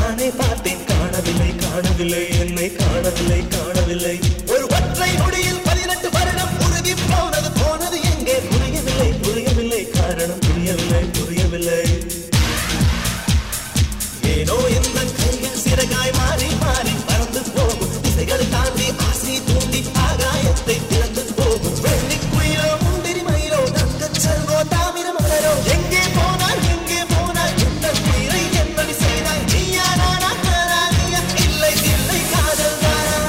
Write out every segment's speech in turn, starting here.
நானே பார்த்தேன் காணவில்லை காணவில்லை என்னை காணவில்லை காணவில்லை ஒரு ஒற்றை நொடியில் பதினெட்டு வருடம் உருகி போனது போனது எங்கே புரியவில்லை புரியவில்லை காரணம் புரியவில்லை புரியவில்லை ஏனோ எந்த கைகள் சிறகாய் மாறி மாறி பறந்து போகும் திசைகள் தாண்டி ஆசை தூண்டி ஆகாயத்தை திறந்து போகும் வெள்ளி குயிலோ முந்திரி மயிலோ தங்கச் செல்வோ தாமிர மலரோ எங்கே போனாய் எங்கே போனாய் எந்த உயிரை என்படி செய்தாய் நீயா நானா நானா நீயா இல்லை இல்லை காதல் தானா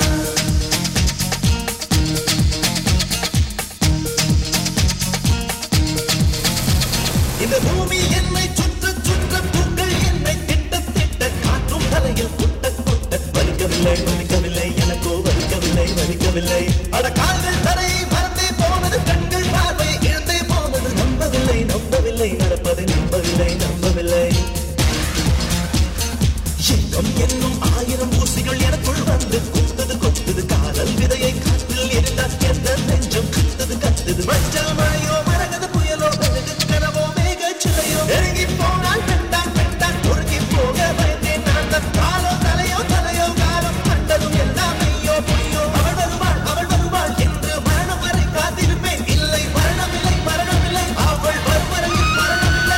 இந்த பூமி என்னை சுற்ற சுற்ற பூக்கள் என்னை திட்ட திட்ட காற்றும் தலையில் குட்ட குட்ட வலிக்கவில்லை வலிக்கவில்லை எனக்கோ வலிக்கவில்லை வலிக்கவில்லை அட கால்கள் தரையை மறந்தே போனது கண்கள் பார்வை இழந்தே போனது நம்பவில்லை நம்பவில்லை நடப்பதை நம்பவில்லை நம்பவில்லை எங்கும் என்னும் ஆயிரம் ஊசிகள் எனக்குள் வந்து குத்துது கொத்துது காதல் விதையை காற்றில் எரிந்தால் எந்த நெஞ்சம் கத்துது கத்துது மஞ்சள் மழையோ மரகத புயலோ அழகு கனவோ மேகச் சிலையோ நெருங்கி போனால் பெண்டான் பெண்டான் ஒழுங்கி போக பயந்தேன் நான் தான் காலோ தலையோ தலையோ காலம் கண்டதும் எல்லாம் ஐயோ பொய்யோ அவள் வருவாள் அவள் வருவாள் என்று மரணம் வரை காத்திருப்பேன் இல்லை மரணமில்லை மரணமில்லை அவள் வருவரையில் மரணமில்லை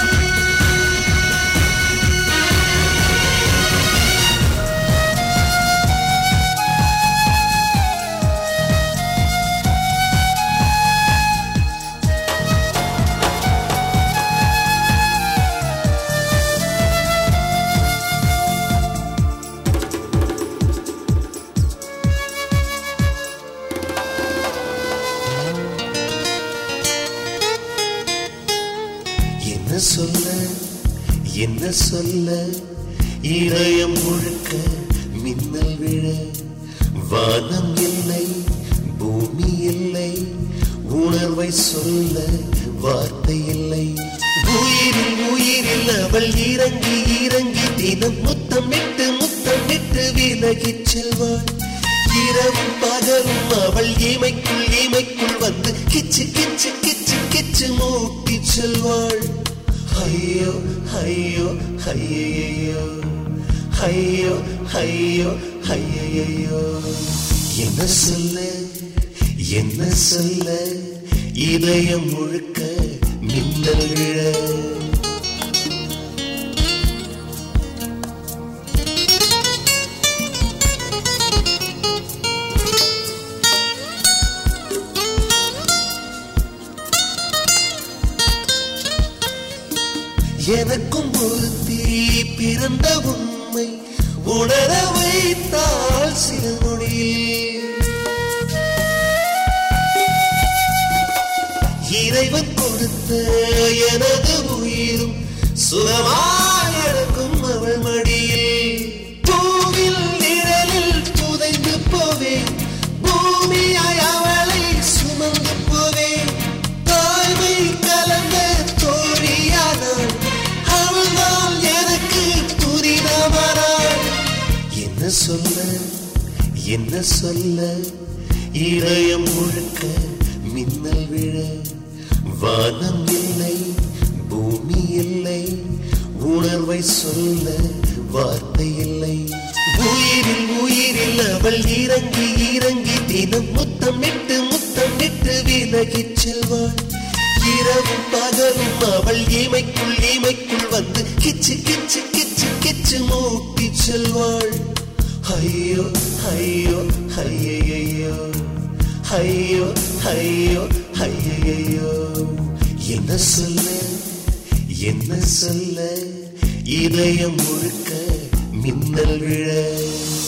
என்ன சொல்ல என்ன சொல்ல இதயம் முழுக்க மின்னல் விழ வானம் இல்லை பூமி இல்லை உணர்வை சொல்ல வார்த்தை இல்லை உயிரில் உயிரில் அவள் இறங்கி இறங்கி தினம் முத்தமிட்டு முத்தமிட்டு விலகிச் செல்வாள் இரவும் பகலும் அவள் இமைக்குள் இமைக்குள் வந்து கிச்சு கிச்சு கிச்சு கிச்சு மூட்டி செல்வாள் ஐயோ ஐயோ ஐயையோ ஐயோ ஐயோ ஐயையோ என்ன சொல்ல என்ன சொல்ல இதயம் முழுக்க மின்னல் விழ எனக்கும் ஒரு தீ பிறந்த உண்மை உணர வைத்தால் சில நொடியில் இறைவன் கொடுத்த எனது உயிரும் சுகமாய் எனக்கும் அவள் மடியில் பூவில் நிழலில் புதைந்து போவேன் பூமியாய் அவளை சுமந்து போவேன் தாய்மை கலந்த தோழியானாள் அவள்தான் எனக்கு புரிதமானாள் என்ன சொல்ல என்ன சொல்ல இதயம் முழுக்க மின்னல் விழ வானம் இல்லை பூமி இல்லை உணர்வை சொல்ல வார்த்தை இல்லை உயிரில் உயிரில் அவள் இறங்கி இறங்கி தினம் முத்தமிட்டு முத்தமிட்டு விலகிச் செல்வாள் இரவும் பகலும் அவள் இமைக்குள் இமைக்குள் வந்து கிச்சு கிச்சு கிச்சு கிச்சு மூட்டி செல்வாள் ஐயோ ஐயோ ஐயையோ ஐயோ ஐயோ ஐயையோ என்ன சொல்ல என்ன சொல்ல இதயம் முழுக்க மின்னல் விழ